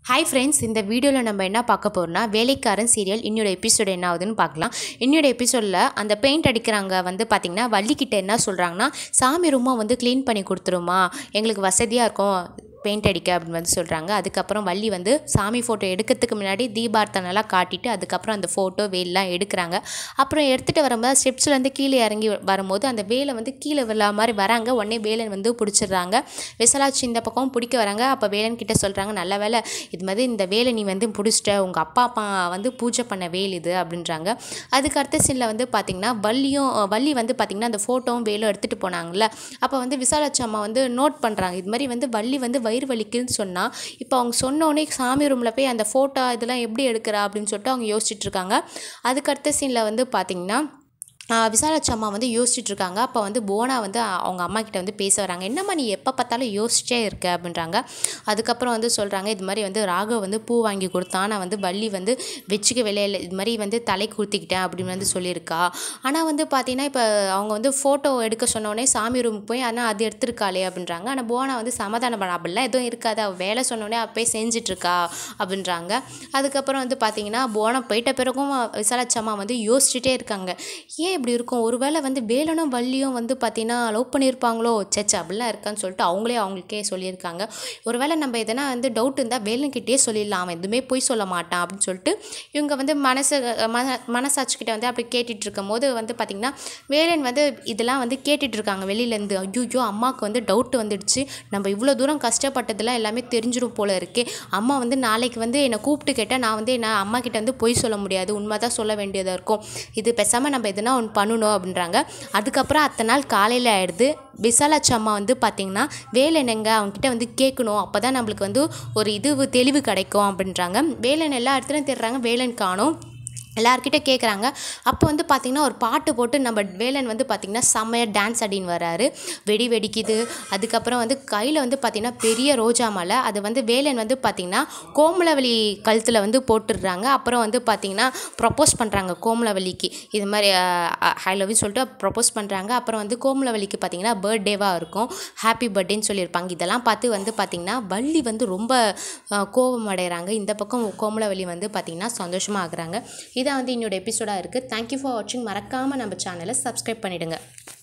hi friends இந்த வீடியோவில் நம்ம என்ன பார்க்க போகிறோம்னா வேலைக்காரன் சீரியல் இன்னொரு எபிசோடு என்ன ஆகுதுன்னு பார்க்கலாம் இன்னொரு எபிசோடில் அந்த பெயிண்ட் அடிக்கிறாங்க வந்து பார்த்திங்கன்னா வள்ளிக்கிட்ட என்ன சொல்கிறாங்கன்னா சாமி ரூமை வந்து க்ளீன் பண்ணி கொடுத்துருமா எங்களுக்கு வசதியாக இருக்கும் பெயிண்ட் அடிக்க அப்படின்னு வந்து சொல்கிறாங்க அதுக்கப்புறம் வள்ளி வந்து சாமி ஃபோட்டோ எடுக்கிறதுக்கு முன்னாடி தீபார்த்தனெல்லாம் காட்டிட்டு அதுக்கப்புறம் அந்த ஃபோட்டோ வேல்லாம் எடுக்கிறாங்க அப்புறம் எடுத்துகிட்டு வரும்போது ஸ்டெப்ஸ்லேருந்து கீழே இறங்கி வரும்போது அந்த வேலை வந்து கீழே விழா மாதிரி வராங்க உடனே வேலன் வந்து பிடிச்சிடுறாங்க விசலாட்சி இந்த பக்கம் பிடிக்க வராங்க அப்போ வேலன் கிட்ட சொல்கிறாங்க நல்ல வேலை இது மாதிரி இந்த வேலை நீ வந்து பிடிச்சிட்ட உங்கள் அப்பா அப்பா வந்து பூஜை பண்ண வேல் இது அப்படின்றாங்க அதுக்கு அடுத்த சீனில் வந்து பார்த்திங்கன்னா வள்ளியும் வள்ளி வந்து பார்த்திங்கன்னா அந்த ஃபோட்டோவும் வேலும் எடுத்துகிட்டு போனாங்கல்ல அப்போ வந்து விசாலாட்சி அம்மா வந்து நோட் பண்ணுறாங்க இது மாதிரி வந்து வள்ளி வந்து வயிறு வலிக்குதுன்னு சொன்னால் இப்போ அவங்க சொன்னோடனே சாமி ரூமில் போய் அந்த ஃபோட்டோ இதெல்லாம் எப்படி எடுக்கிறா அப்படின்னு சொல்லிட்டு அவங்க யோசிச்சுட்டு இருக்காங்க அதுக்கு அடுத்த சீனில் வந்து பார்த்திங்கன்னா ஆஹ் விசாலாட்சி அம்மா வந்து யோசிச்சுட்டு இருக்காங்க அப்போ வந்து போனா வந்து அ- அவங்க அம்மா கிட்ட வந்து பேச வராங்க என்னம்மா நீ எப்போ பார்த்தாலும் யோசிச்சே இருக்க அப்படின்றாங்க அதுக்கப்புறம் வந்து சொல்கிறாங்க இது மாதிரி வந்து ராகவ் வந்து பூ வாங்கி கொடுத்தான் நான் வந்து வள்ளி வந்து வச்சுக்க விளையில இது மாதிரி வந்து தலை குடுத்திக்கிட்டேன் அப்படின்னு வந்து சொல்லியிருக்கா ஆனால் வந்து பார்த்தீங்கன்னா இப்போ அவங்க வந்து ஃபோட்டோ எடுக்க சொன்னோடனே சாமி ரூமுக்கு போய் ஆனால் அது எடுத்திருக்காளே அப்படின்றாங்க ஆனால் போனா வந்து சமாதானம் பண்ண அப்படிலாம் எதுவும் இருக்காது அவள் வேலை சொன்னோடனே அப்போயே செஞ்சிட்ருக்கா அப்படின்றாங்க அதுக்கப்புறம் வந்து பார்த்தீங்கன்னா போனம் போயிட்ட பிறகும் விசாலாட்சி அம்மா வந்து யோசிச்சுட்டே இருக்காங்க ஏன் இப்படி இருக்கும் ஒருவேளை வந்து வேலனும் வள்ளியும் வந்து பார்த்தீங்கன்னா லவ் பண்ணியிருப்பாங்களோ சேச்சா அப்படிலாம் இருக்கான்னு சொல்லிட்டு அவங்களே அவங்களுக்கே சொல்லியிருக்காங்க ஒருவேளை நம்ம எதனா வந்து டவுட் இருந்தால் வேலன்கிட்டயே சொல்லிடலாம் அவன் எதுவுமே போய் சொல்ல மாட்டான் அப்படின்னு சொல்லிட்டு இவங்க வந்து மனசு மன மனசாட்சிக்கிட்ட வந்து அப்படி கேட்டுட்டு இருக்கும் போது வந்து பார்த்திங்கன்னா வேலன் வந்து இதெல்லாம் வந்து கேட்டுட்டு இருக்காங்க வெளியிலேருந்து ஐயோ அம்மாவுக்கு வந்து டவுட் வந்துடுச்சு நம்ம இவ்வளோ தூரம் கஷ்டப்பட்டதெல்லாம் எல்லாமே தெரிஞ்சிடும் போல இருக்கே அம்மா வந்து நாளைக்கு வந்து என்னை கூப்பிட்டு கேட்டால் நான் வந்து என்ன அம்மா கிட்ட வந்து பொய் சொல்ல முடியாது உண்மை தான் சொல்ல வேண்டியதாக இருக்கும் இது பேசாமல் நம்ம எதுனா ஒன்று பண்ணணும் அப்படின்றாங்க அதுக்கப்புறம் அத்தனை நாள் காலையில் ஆயிடுது விசாலாட்சி அம்மா வந்து பார்த்திங்கன்னா வேலன் எங்க அவங்ககிட்ட வந்து கேட்கணும் அப்போ தான் நம்மளுக்கு வந்து ஒரு இது தெளிவு கிடைக்கும் அப்படின்றாங்க வேலன் எல்லா இடத்துலையும் தேடுறாங்க வேலன் காணும் எல்லார்கிட்ட கேட்குறாங்க அப்போ வந்து பார்த்திங்கன்னா ஒரு பாட்டு போட்டு நம்ம வேலன் வந்து பார்த்திங்கன்னா செம்மையாக டான்ஸ் ஆடின்னு வராரு வெடி வெடிக்குது அதுக்கப்புறம் வந்து கையில் வந்து பார்த்திங்கன்னா பெரிய ரோஜா மாலை அது வந்து வேலன் வந்து பார்த்திங்கன்னா கோமலவலி கழுத்தில் வந்து போட்டுடுறாங்க அப்புறம் வந்து பார்த்திங்கன்னா ப்ரப்போஸ் பண்ணுறாங்க கோமலவலிக்கு இது மாதிரி ஐ லவ்னு சொல்லிட்டு ப்ரப்போஸ் பண்ணுறாங்க அப்புறம் வந்து கோமலவலிக்கு பார்த்திங்கன்னா பர்த்டேவாக இருக்கும் ஹாப்பி பர்த்டேன்னு சொல்லியிருப்பாங்க இதெல்லாம் பார்த்து வந்து பார்த்திங்கன்னா வள்ளி வந்து ரொம்ப அஹ், கோபம் அடைகிறாங்க இந்த பக்கம் கோமலவலி வந்து பார்த்திங்கன்னா சந்தோஷமாக ஆகுறாங்க இதான் வந்து என்னோட எபிசோடாக இருக்குது தேங்க்யூ ஃபார் வாட்சிங் மறக்காமல் நம்ம சேனலை சப்ஸ்கிரைப் பண்ணிவிடுங்க